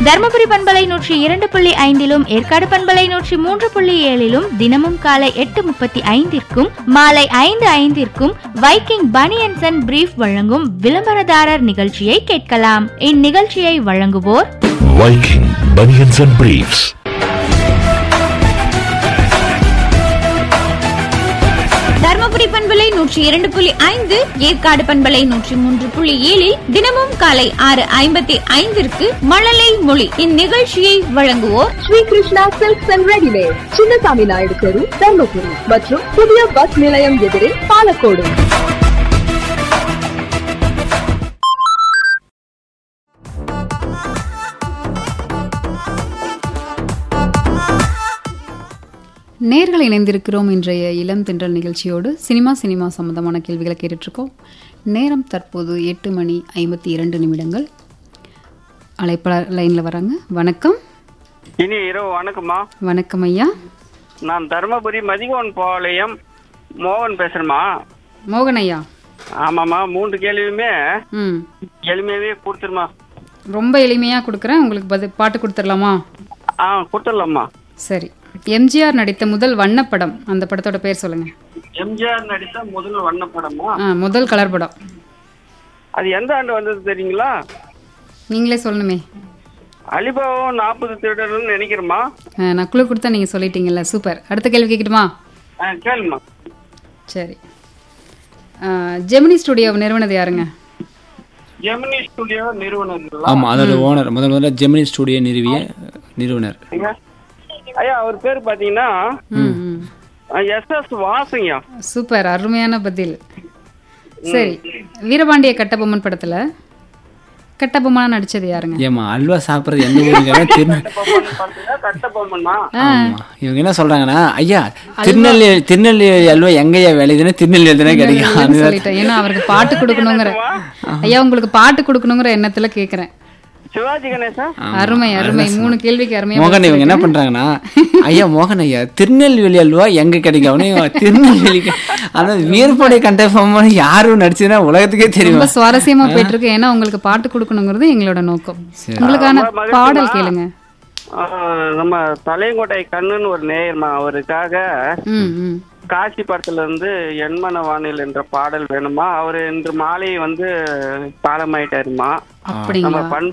தருமபுரி பண்பலை நூற்றி இரண்டு புள்ளி ஐந்திலும் ஏற்காடு பண்பலை நூற்றி மூன்று புள்ளி ஏழிலும் தினமும் காலை எட்டு முப்பத்தி ஐந்திற்கும் மாலை ஐந்து ஐந்திற்கும் வைக்கிங் பனியன்சன் அண்ட் பிரீஃப் வழங்கும் விளம்பரதாரர் நிகழ்ச்சியை கேட்கலாம் இந்நிகழ்ச்சியை வழங்குவோர் Viking Bunions and Briefs. Dharmapuri பண்பலை நூற்றி இரண்டு புள்ளி ஐந்து ஏற்காடு பண்பலை நூற்றி மூன்று புள்ளி ஏழில் தினமும் காலை ஆறு ஐம்பத்தி ஐந்திற்கு மழலை மொழி இந்நிகழ்ச்சியை வழங்குவோர் Sri Krishna silks and readymade Chinnasamy Naidu தெரு தர்மபுரி மற்றும் புதிய பஸ் நிலையம் எதிரே பாலக்கோடு நேர்கள் இணைந்திருக்கிறோம் இன்றைய இளம் தென்றல் நிகழ்ச்சியோடு சினிமா சினிமா சம்பந்தமான கேள்விகளை கேட்டுட்ருக்கோம் நேரம் தற்போது எட்டு மணி ஐம்பத்தி இரண்டு நிமிடங்கள் அழைப்பாளர் லைனில் வராங்க வணக்கம் இனி இரவு வணக்கம்மா வணக்கம் ஐயா நான் தருமபுரி மதிகோன் பாளையம் மோகன் பேசுறேம்மா மோகன் ஐயா ஆமாம்மா மூன்று கேள்வியுமே ம் எளிமையாவே கொடுத்துருமா ரொம்ப எளிமையாக கொடுக்குறேன் உங்களுக்கு பதில் பாட்டு கொடுத்துடலாமா ஆ கொடுத்துடலாம்மா சரி எம்ஜிஆர் நடித்த முதல் வண்ணப்படம் அந்த படத்தோட பேர் சொல்லுங்கள் எம்ஜிஆர் நடித்த முதல் வண்ண படமா ஆ முதல் கலர் படம் அது எந்த ஆண்டு வந்தது தெரியுங்களா நீங்களே சொல்லணுமே அலிபாவும் நாற்பது திருடர்னு நினைக்கிறேம்மா ஆ, நான் குழு கொடுத்தா நீங்கள் சொல்லிட்டீங்கல்ல சூப்பர் அடுத்த கேள்வி கேட்கட்டுமா ஆ கேளுமா சரி ஆ, ஜெமினி ஸ்டுடியோ நிறுவனது யாருங்க ஜெமினி ஸ்டுடியோ நிறுவனங்களா ஆமா அதோட ஓனர் முதல் முதல்ல ஜெமினி ஸ்டுடியோ நிறுவிய நிறுவனர் ஐயா ஐயா அவர் பேர் பார்த்தீங்கன்னா ம் ம் எஸ் எஸ் வாசங்கய்யா சூப்பர் அருமையான பதில் சரி வீரபாண்டிய கட்டபொம்மன் படத்துல கட்டபொம்மனா நடிச்சது யாருங்க ஏமா அல்வா சாப்பிட்றது எந்த ஊருங்க திரு பார்த்தீங்கன்னா கட்டபொம்மன்னா ஆமா இவங்க என்ன சொல்றாங்கன்னா ஐயா திருநெல்வேலி திருநெல்வேலி அல்வா எங்கய்யா விளையுதுன்னா திருநெல்வேலி தானே கிடைக்கும் இல்லைன்னு அது சொல்லிட்டேன் ஏன்னா அவருக்கு பாட்டு கொடுக்கணுங்கிற ஐயா உங்களுக்கு பாட்டு கொடுக்கணுங்கிற எண்ணத்துல கேக்குறேன் சிவாஜி கணேசா அருமை அருமை மூணு கேள்விக்கு அருமையா மோகன் இவங்க என்ன பண்றாங்கன்னா ஐயா மோகன் ஐயா திருநெல்வேலி அல்வா எங்க கிடைக்கும் அவனே திருநெல்வேலிக்கு ஆனா வீரப்பாடைய கண்டஃபார்ம் யாரும் நடிச்சதுன்னா உலகத்துக்கே தெரியும் ரொம்ப சுவாரஸ்யமா போயிட்டு இருக்கு ஏன்னா உங்களுக்கு பாட்டு கொடுக்கணுங்கிறது எங்களோட நோக்கம் உங்களுக்கான பாடல் கேளுங்க ஆ, நம்ம தலையங்கோட்டை கண்ணுன்னு ஒரு நேயர்மா அவருக்காக ம் ம் காசி படத்துல இருந்து எண்மன வானில் என்ற பாடல் வேணுமா அவர் இன்று மாலை வந்து காலமாயிட்டாருமா அப்படிங்களா நம்ம பண்பு